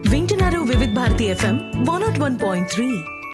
వింటున్నారు Vividh Bharati FM one nought one point three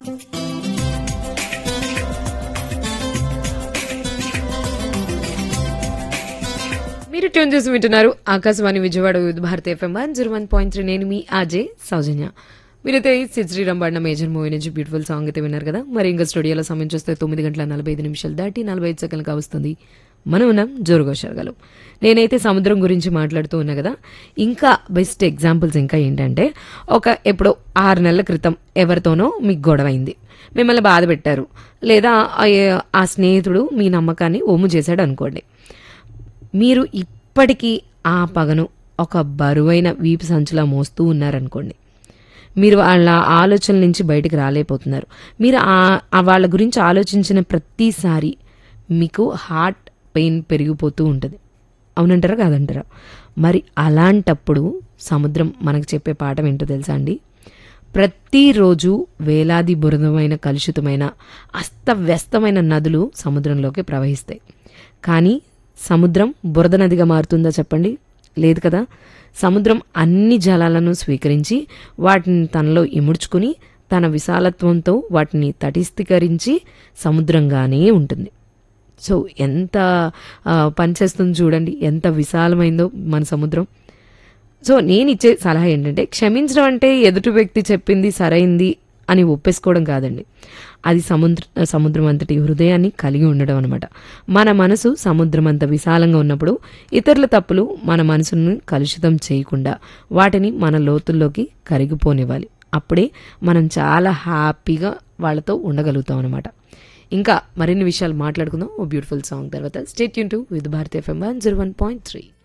మీరు tune చేసి వింటున్నారు Akashvani Vijayawada Vividh Bharati FM one zero one point three నేను మీ ఆజే సౌజన్య మీరైతే సిద్ శ్రీరామ్ పాడిన మేజర్ మూవీ నుంచి బ్యూటిఫుల్ సాంగ్ అయితే విన్నారు కదా మరి ఇంకా స్టూడియోలో సమయం చూస్తే తొమ్మిది గంటల నలభై ఐదు నిమిషాలు దాటి నలభై ఐదు సెకండ్లు వస్తుంది మనం ఉన్నాం జోరుగా షరగలు నేనైతే సముద్రం గురించి మాట్లాడుతూ ఉన్నా కదా ఇంకా బెస్ట్ ఎగ్జాంపుల్స్ ఇంకా ఏంటంటే ఒక ఎప్పుడో ఆరు నెలల క్రితం ఎవరితోనో మీకు గొడవ అయింది మిమ్మల్ని బాధ పెట్టారు లేదా ఆ- ఆ స్నేహితుడు మీ నమ్మకాన్ని ఒమ్ము చేశాడు అనుకోండి మీరు ఇప్పటికీ ఆ పగను ఒక బరువైన వీపు సంచులా మోస్తూ ఉన్నారనుకోండి మీరు వాళ్ళ ఆలోచనల నుంచి బయటికి రాలేకపోతున్నారు మీరు ఆ- ఆ వాళ్ళ గురించి ఆలోచించిన ప్రతిసారి మీకు హార్ట్ పెయిన్ పెరిగిపోతూ ఉంటుంది అవునంటారా కాదంటారా మరి అలాంటప్పుడు సముద్రం మనకు చెప్పే పాఠం ఏంటో తెలుసా అండి ప్రతిరోజు వేలాది బురదమైన కలుషితమైన అస్తవ్యస్తమైన నదులు సముద్రంలోకి ప్రవహిస్తాయి కానీ సముద్రం బురద నదిగా మారుతుందా చెప్పండి లేదు కదా సముద్రం అన్ని జలాలను స్వీకరించి వాటిని తనలో ఇముడ్చుకుని తన విశాలత్వంతో వాటిని తటిస్థీకరించి సముద్రంగానే ఉంటుంది సో ఎంత ఆ, పనిచేస్తుందో చూడండి ఎంత విశాలమైందో మన సముద్రం సో నేను ఇచ్చే సలహా ఏంటంటే క్షమించడం అంటే ఎదుటి వ్యక్తి చెప్పింది సరైంది అని ఒప్పేసుకోవడం కాదండి అది సముద్ర సముద్రం అంతటి హృదయాన్ని కలిగి ఉండడం అనమాట మన మనసు సముద్రం అంత విశాలంగా ఉన్నప్పుడు ఇతరుల తప్పులు మన మనసును కలుషితం చేయకుండా వాటిని మన లోతుల్లోకి కరిగిపోనివ్వాలి అప్పుడే మనం చాలా హ్యాపీగా వాళ్ళతో ఉండగలుగుతాం అనమాట ఇంకా మరిన్ని విషయాలు మాట్లాడుకుందాం ఓ బ్యూటిఫుల్ సాంగ్ తర్వాత స్టేట్ యూన్ to with Bharati FM one zero one point three